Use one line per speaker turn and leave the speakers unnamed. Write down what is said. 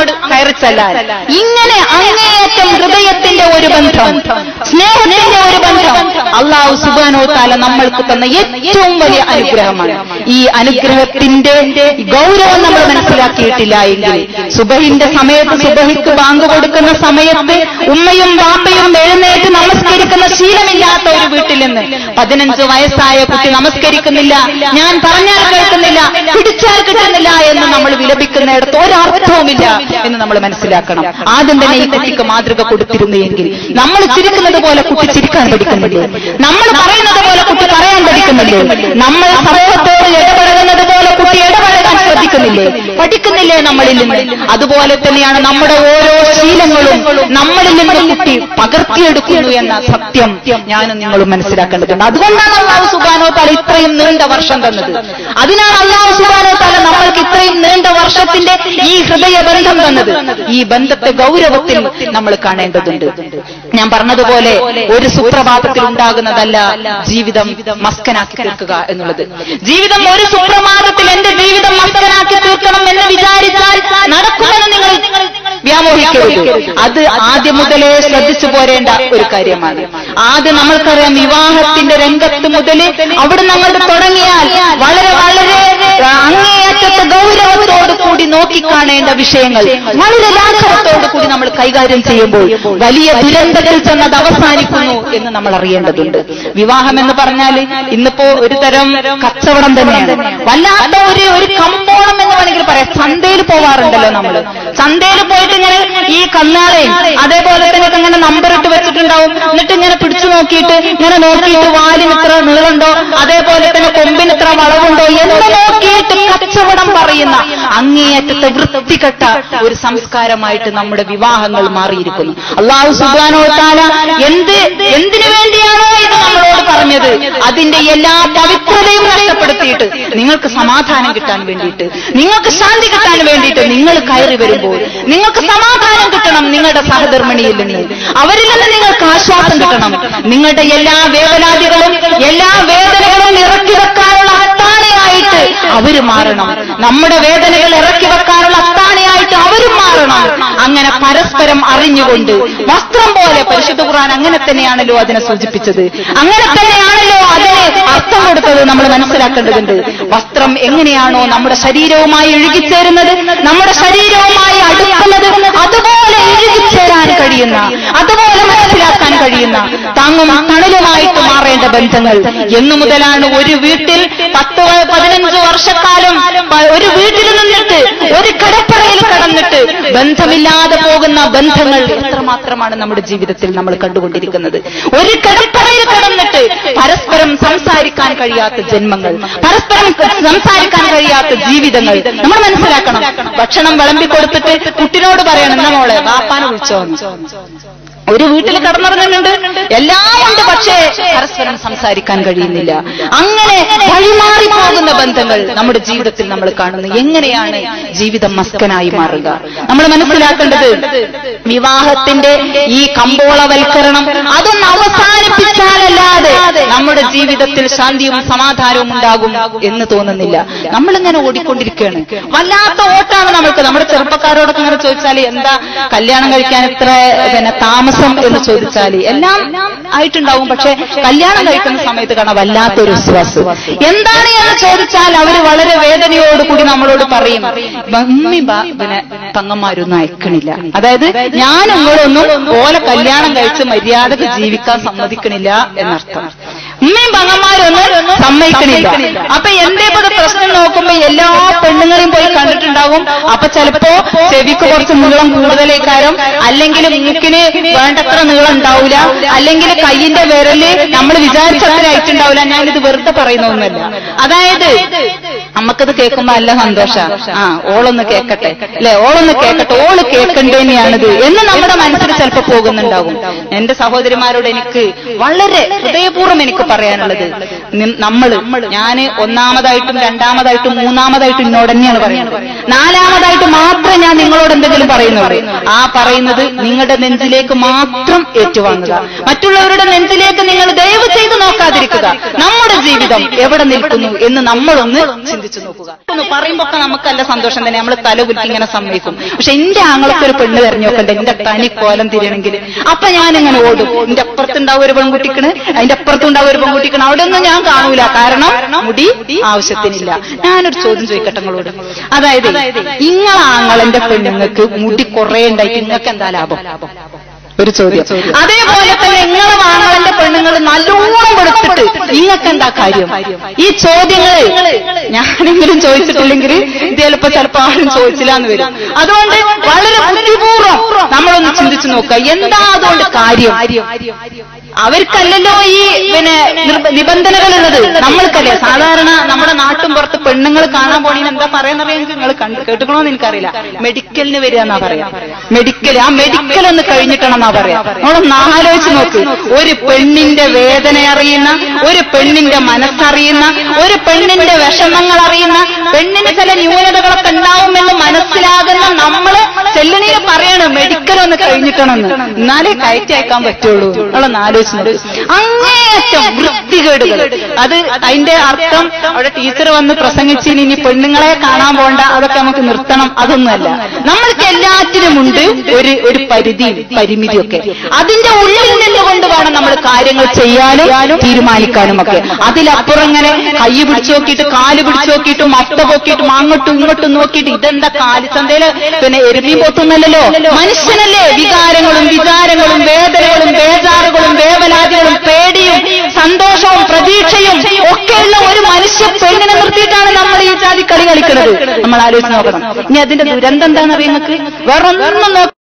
അങ്ങോട്ട് കയറിച്ചല്ലാൻ ഇങ്ങനെ അങ്ങേയറ്റം ഹൃദയത്തിന്റെ ഒരു ബന്ധം സ്നേഹത്തിന്റെ ഒരു ബന്ധം അള്ളാഹു സുബാനോ താല നമ്മൾക്ക് തന്ന ഏറ്റവും വലിയ അനുഗ്രഹമാണ് ഈ അനുഗ്രഹത്തിന്റെ ഗൗരവം നമ്മൾ മനസ്സിലാക്കിയിട്ടില്ല എങ്കിൽ സുബഹിന്റെ സമയത്ത് സുബഹിക്ക് ബാങ്ക് കൊടുക്കുന്ന സമയത്ത് ഉമ്മയും ബാപ്പയും എഴുന്നേറ്റ് നമസ്കരിക്കുന്ന ശീലമില്ലാത്ത ഒരു വീട്ടിൽ നിന്ന് പതിനഞ്ച് വയസ്സായ കുട്ടി നമസ്കരിക്കുന്നില്ല ഞാൻ പറഞ്ഞാൽ കേൾക്കുന്നില്ല പിടിച്ചാൽ കിട്ടുന്നില്ല എന്ന് നമ്മൾ വിലപിക്കുന്നിടത്ത് ഒരർത്ഥവുമില്ല എന്ന് നമ്മൾ മനസ്സിലാക്കണം ആദ്യം തന്നെ ഈ കുട്ടിക്ക് മാതൃക കൊടുത്തിരുന്നു എങ്കിൽ നമ്മൾ ചിരിക്കുന്നത് പോലെ കുട്ടി ചിരിക്കാൻ പഠിക്കുന്നില്ലേ നമ്മൾ പറയുന്നത് പോലെ കുട്ടി പറയാൻ പഠിക്കുന്നില്ലേ നമ്മൾ സമൂഹത്തോട് ഇടപഴകുന്നത് പോലെ കുട്ടി ഇടപഴകാൻ ശ്രദ്ധിക്കുന്നില്ലേ പഠിക്കുന്നില്ലേ നമ്മളിൽ നിന്ന് അതുപോലെ തന്നെയാണ് നമ്മുടെ ഓരോ ശീലങ്ങളും നമ്മളിൽ നിന്ന് കുട്ടി പകർത്തിയെടുക്കുന്നു എന്ന സത്യം ഞാനും നിങ്ങളും മനസ്സിലാക്കേണ്ടതുണ്ട് അതുകൊണ്ടാണ് അള്ളാഹു സുബാനോ താല ഇത്രയും നീണ്ട വർഷം തന്നത് അതിനാണ് അള്ളാഹു സുബാനോ താല നമ്മൾക്ക് ഇത്രയും നീണ്ട വർഷത്തിന്റെ ഈ ഹൃദയബന്ധം തന്നത് ഈ ബന്ധത്തെ ഗൗരവത്തിൽ നമ്മൾ കാണേണ്ടതുണ്ട് ഞാൻ പറഞ്ഞതുപോലെ ഒരു സുപ്രഭാതത്തിൽ ഉണ്ടാകുന്നതല്ല ജീവിതം മസ്കനാക്കി തീർക്കുക എന്നുള്ളത് ജീവിതം ഒരു സുപ്രഭാതത്തിൽ എന്റെ ജീവിതം മസ്കനാക്കി തീർക്കണം എന്ന് വിചാരിച്ചാൽ നടക്കുമെന്ന് നിങ്ങൾ വ്യാമോഹിക്കരുത് അത് ആദ്യം മുതലേ ശ്രദ്ധിച്ചു പോരേണ്ട ഒരു കാര്യമാണ് ആദ്യം നമ്മൾക്കറിയാം വിവാഹത്തിന്റെ രംഗത്ത് മുതൽ അവിടെ നമ്മൾ തുടങ്ങിയാൽ വളരെ വളരെ അങ്ങേയറ്റത്തെ ഗൗരവത്തോട് കൂടി നോക്കിക്കാണേണ്ട വിഷയങ്ങൾ വളരെ ലാഘവത്തോടു കൂടി നമ്മൾ കൈകാര്യം ചെയ്യുമ്പോൾ വലിയ ദുരന്തത്തിൽ ചെന്നത് അവസാനിക്കുന്നു എന്ന് നമ്മൾ അറിയേണ്ടതുണ്ട് വിവാഹം എന്ന് പറഞ്ഞാൽ ഇന്നിപ്പോ ഒരു തരം കച്ചവടം തന്നെയാണ് വല്ലാത്ത ഒരു ഒരു കമ്പോളം എന്ന് വേണമെങ്കിൽ പറയാം ചന്തയിൽ പോവാറുണ്ടല്ലോ നമ്മൾ ചന്തയിൽ പോയിട്ട് ഇങ്ങനെ ഈ കന്നാളെയും അതേപോലെ തന്നെ ഇങ്ങനെ നമ്പർ ഇട്ട് വെച്ചിട്ടുണ്ടാവും എന്നിട്ട് ഇങ്ങനെ പിടിച്ചു നോക്കിയിട്ട് ഇങ്ങനെ നോക്കിയിട്ട് വാലിന് ഇത്ര നീളുണ്ടോ അതേപോലെ തന്നെ കൊമ്പിന് ഇത്ര വളവുണ്ടോ എന്ന് നോക്കിയിട്ട് കച്ചവടം പറയുന്ന അങ്ങേയറ്റത്തെ വൃത്തികെട്ട ഒരു സംസ്കാരമായിട്ട് നമ്മുടെ വിവാഹങ്ങൾ മാറിയിരിക്കുന്നു അള്ളാഹു സുബാനോ താല എന്ത് എന്തിനു വേണ്ടിയാണോ ഇത് നമ്മളോട് പറഞ്ഞത് അതിന്റെ എല്ലാ പവിത്രതയും നഷ്ടപ്പെടുത്തിയിട്ട് നിങ്ങൾക്ക് സമാധാനം കിട്ടാൻ വേണ്ടിയിട്ട് നിങ്ങൾക്ക് ശാന്തി കിട്ടാൻ വേണ്ടിയിട്ട് നിങ്ങൾ കയറി വരുമ്പോൾ നിങ്ങൾക്ക് സമാധാനം കിട്ടണം നിങ്ങളുടെ സഹധർമ്മിണിയിൽ നിന്ന് അവരിൽ നിന്ന് നിങ്ങൾക്ക് ആശ്വാസം കിട്ടണം നിങ്ങളുടെ എല്ലാ വേദനാദികളും എല്ലാ വേദനകളും ഇറക്കി വെക്കാനുള്ള അത്താണയായിട്ട് അവര് മാറണം നമ്മുടെ വേദനകൾ ഇറക്കി വെക്കാനുള്ള അത്താണയായിട്ട് അവരും മാറണം അങ്ങനെ പരസ്പരം അറിഞ്ഞുകൊണ്ട് വസ്ത്രം പോലെ പരിശുദ്ധ ഖുർആൻ അങ്ങനെ തന്നെയാണല്ലോ അതിനെ സൂചിപ്പിച്ചത് അങ്ങനെ തന്നെയാണല്ലോ അതിന് അർത്ഥം കൊടുത്തത് നമ്മൾ മനസ്സിലാക്കേണ്ടതുണ്ട് വസ്ത്രം എങ്ങനെയാണോ നമ്മുടെ ശരീരവുമായി ഇഴുകിച്ചേരുന്നത് നമ്മുടെ ശരീരവുമായി അടുക്കുന്നത് അതുപോലെ ഇഴുകിച്ചേരാൻ കഴിയുന്ന അതുപോലെ മനസ്സിലാക്കാൻ കഴിയുന്ന താങ്ങും തണലുമായിട്ട് മാറേണ്ട ബന്ധങ്ങൾ എന്നു മുതലാണ് ഒരു വീട്ടിൽ പത്ത് വ- പതിനഞ്ച് വർഷക്കാലം പ- ഒരു വീട്ടിൽ നിന്നിട്ട് ഒരു കടപ്പറയിൽ കടന്നിട്ട് ബന്ധമില്ലാതെ പോകുന്ന ബന്ധങ്ങൾ എത്രമാത്രമാണ് നമ്മുടെ ജീവിതത്തിൽ നമ്മൾ കണ്ടുകൊണ്ടിരിക്കുന്നത് ഒരു കടപ്പറയിൽ കടന്നിട്ട് പരസ്പരം സംസാരിക്കാൻ കഴിയാത്ത ജന്മങ്ങൾ പരസ്പരം സംസാരിക്കാൻ കഴിയാത്ത ജീവിതങ്ങൾ നമ്മൾ മനസ്സിലാക്കണം ഭക്ഷണം വിളമ്പി കൊടുത്തിട്ട് കുട്ടിനോട് പറയണം എന്നാ മോളെ ബാപ്പാനെ വിളിച്ചോ ഒരു വീട്ടിൽ കടന്നിറങ്ങുന്നുണ്ട് എല്ലാം ഉണ്ട് പക്ഷേ പരസ്പരം സംസാരിക്കാൻ കഴിയുന്നില്ല അങ്ങനെ വഴിമാറി പോകുന്ന ബന്ധങ്ങൾ നമ്മുടെ ജീവിതത്തിൽ നമ്മൾ കാണുന്നു എങ്ങനെയാണ് ജീവിതം മസ്കനായി മാറുക നമ്മൾ മനസ്സിലാക്കേണ്ടത് വിവാഹത്തിന്റെ ഈ കമ്പോളവൽക്കരണം അതൊന്ന് അവസാനിപ്പിച്ചാലല്ലാതെ നമ്മുടെ ജീവിതത്തിൽ ശാന്തിയും സമാധാനവും ഉണ്ടാകും എന്ന് തോന്നുന്നില്ല നമ്മളിങ്ങനെ ഓടിക്കൊണ്ടിരിക്കുകയാണ് വല്ലാത്ത ഓട്ടാണ് നമ്മൾക്ക് നമ്മുടെ ചെറുപ്പക്കാരോടൊക്കെ ഇങ്ങനെ ചോദിച്ചാൽ എന്താ കല്യാണം കഴിക്കാൻ ഇത്ര പിന്നെ താമസം എന്ന് ചോദിച്ചാൽ എല്ലാം ആയിട്ടുണ്ടാവും പക്ഷെ കല്യാണം കഴിക്കുന്ന സമയത്ത് കാണാൻ വല്ലാത്തൊരു വിശ്വാസം എന്താണ് എന്ന് ചോദിച്ചാൽ അവര് വളരെ വേദനയോടുകൂടി നമ്മളോട് പറയും മമ്മി ബാ- പിന്നെ തങ്ങന്മാരൊന്നും അയക്കണില്ല അതായത് ഞാൻ നിങ്ങളൊന്നും ഓലെ കല്യാണം കഴിച്ച് മര്യാദക്ക് ജീവിക്കാൻ സമ്മതിക്കണില്ല എന്നർത്ഥം ഉമ്മയും പങ്ങന്മാരൊന്നും സമ്മതിക്കണില്ല അപ്പൊ എന്തേ ഇപ്പൊ ഇത് പ്രശ്നം നോക്കുമ്പോ എല്ലാ പെണ്ണുങ്ങളെയും പോയി കണ്ടിട്ടുണ്ടാവും അപ്പൊ ചിലപ്പോ ചെവിക്ക് കുറച്ച് നീളം കൂടുതലേക്കാരം അല്ലെങ്കിൽ മൂക്കിന് വേണ്ടത്ര നീളം ഉണ്ടാവില്ല അല്ലെങ്കിൽ കയ്യിന്റെ വിരല് നമ്മൾ വിചാരിച്ചത്ര ആയിട്ടുണ്ടാവില്ല ഞാനിത് വെറുതെ പറയുന്നൊന്നുമല്ല അതായത് നമുക്കത് കേൾക്കുമ്പോ നല്ല സന്തോഷ ആ ഓളൊന്ന് കേക്കട്ടെ അല്ലെ ഓളൊന്ന് കേക്കട്ടെ ഓള് കേൾക്കണ്ടേനെയാണിത് എന്ന് നമ്മുടെ മനസ്സിൽ ചിലപ്പോ പോകുന്നുണ്ടാവും എന്റെ സഹോദരിമാരോട് എനിക്ക് വളരെ ഹൃദയപൂർവ്വം എനിക്ക് പറയാനുള്ളത് നി- നമ്മള് ഞാന് ഒന്നാമതായിട്ടും രണ്ടാമതായിട്ടും മൂന്നാമതായിട്ടും എന്നോട് തന്നെയാണ് പറയുന്നത് നാലാമതായിട്ട് മാത്രമേ ഞാൻ നിങ്ങളോട് എന്തെങ്കിലും എന്തെങ്കിലും പറയുന്നുള്ളൂ ആ പറയുന്നത് നിങ്ങളുടെ നെഞ്ചിലേക്ക് മാത്രം ഏറ്റുവാങ്ങുക മറ്റുള്ളവരുടെ നെഞ്ചിലേക്ക് നിങ്ങൾ ദയവ് ചെയ്ത് നോക്കാതിരിക്കുക നമ്മുടെ ജീവിതം എവിടെ നിൽക്കുന്നു എന്ന് നമ്മളൊന്ന് ചിന്തിച്ചു നോക്കുക ഒന്ന് പറയുമ്പോ ഒക്കെ നമുക്കല്ല സന്തോഷം തന്നെ നമ്മൾ തല കുലുക്കി ഇങ്ങനെ സമ്മതിക്കും പക്ഷെ എന്റെ ആങ്ങളൊക്കെ ഒരു പെണ്ണ് തെരഞ്ഞു നോക്കണ്ട എന്റെ തനി കോലം തിരിയണമെങ്കിൽ അപ്പൊ ഞാനിങ്ങനെ ഓടും എന്റെ അപ്പുറത്തുണ്ടാവും ഒരു പെൺകുട്ടിക്കണ് അതിന്റെ അപ്പുറത്തുണ്ടാവും ഒരു പെൺകുട്ടിക്കണ് അവിടെ ഒന്നും ഞാൻ കാണൂല കാരണം മുടി ആവശ്യത്തിനില്ല ഞാനൊരു ചോദ്യം ചോദിക്കട്ടെ നിങ്ങളോട് അതായത് ഇങ്ങളെ ആങ്ങളന്റെ പെണ്ണുങ്ങൾക്ക് മുടി കുറെ ഉണ്ടായിട്ട് നിങ്ങൾക്ക് എന്താ ലാഭം ഒരു ചോദ്യം അതേപോലെ തന്നെ നിങ്ങളെ ആങ്ങളന്റെ പെണ്ണുങ്ങൾ നല്ലോണം കൊടുത്തിട്ട് നിങ്ങൾക്ക് എന്താ കാര്യം ഈ ചോദ്യങ്ങൾ ഞാനെങ്കിലും ചോദിച്ചിട്ടില്ലെങ്കിൽ ഇത് ചിലപ്പോ ചിലപ്പോ ആരും ചോദിച്ചില്ല എന്ന് വരും അതുകൊണ്ട് വളരെ ബുദ്ധിപൂർവ്വം നമ്മളൊന്ന് ചിന്തിച്ചു നോക്കുക എന്താ അതുകൊണ്ട് കാര്യം അവർക്കല്ലല്ലോ ഈ പിന്നെ നിർബ- നിബന്ധനകളുള്ളത് നമ്മൾക്കല്ലേ സാധാരണ നമ്മുടെ നാട്ടും പുറത്ത് പെണ്ണുങ്ങൾ കാണാൻ പോണീന് എന്താ പറയാന്നറിയാൻ നിങ്ങൾ കണ്ടു കേട്ടുക്കണോന്ന് എനിക്കറിയില്ല മെഡിക്കലിന് വരിക എന്നാ പറയാ മെഡിക്കൽ ആ മെഡിക്കൽ ഒന്ന് കഴിഞ്ഞിട്ടാണെന്നാ പറയാ നമ്മളൊന്ന് ആലോചിച്ച് നോക്ക് ഒരു പെണ്ണിന്റെ വേദന അറിയുന്ന ഒരു പെണ്ണിന്റെ മനസ്സറിയുന്ന ഒരു പെണ്ണിന്റെ വിഷമങ്ങൾ അറിയുന്ന പെണ്ണിന് ചില ന്യൂനതകളൊക്കെ ഉണ്ടാവുമെന്ന് മനസ്സിലാകുന്ന നമ്മള് ചെല്ലണീര് പറയണം മെഡിക്കൽ ഒന്ന് കഴിഞ്ഞിട്ടണമെന്ന് എന്നാലേ കയറ്റി അയക്കാൻ പറ്റുള്ളൂ നമ്മളൊന്ന് ആലോചിച്ച് നോക്ക് അങ്ങേയറ്റം വൃത്തികേടുകൾ അത് അതിന്റെ അർത്ഥം അവിടെ ടീച്ചർ വന്ന് പ്രസംഗിച്ചിന് ഇനി പെണ്ണുങ്ങളെ കാണാൻ പോണ്ട അതൊക്കെ നമുക്ക് നിർത്തണം അതൊന്നുമല്ല നമ്മൾക്ക് എല്ലാറ്റിനുമുണ്ട് ഒരു ഒരു പരിധിയും പരിമിതിയൊക്കെ അതിന്റെ ഉള്ളിൽ നിന്നുകൊണ്ട് വേണം നമ്മൾ കാര്യങ്ങൾ ചെയ്യാനും തീരുമാനിക്കാനും ഒക്കെ അതിലപ്പുറം ഇങ്ങനെ കൈ പിടിച്ചു നോക്കിയിട്ട് കാല് പിടിച്ചു നോക്കിയിട്ടും മത്ത പൊക്കിയിട്ടും അങ്ങോട്ടും ഇങ്ങോട്ടും നോക്കിയിട്ട് ഇതെന്താ കാലിച്ചന്തയില് പിന്നെ എരുമീൻ പോത്തുന്നല്ലോ മനുഷ്യനല്ലേ വികാരങ്ങളും വിചാരങ്ങളും വേദനകളും ബേജാറുകളും വേവലാതികളും പേടിയും സന്തോഷവും പ്രതീക്ഷയും ഒക്കെയുള്ള ഒരു മനുഷ്യ പെണ്ണിനെ നിർത്തിയിട്ടാണ് നമ്മൾ ഈ ജാതി കളി കളിക്കുന്നത് നമ്മൾ ആലോചിച്ച് നോക്കണം ഇനി അതിന്റെ ദുരന്തം എന്താണെന്നറിയാം നിങ്ങൾക്ക് വേറെ ഒന്നും നോക്ക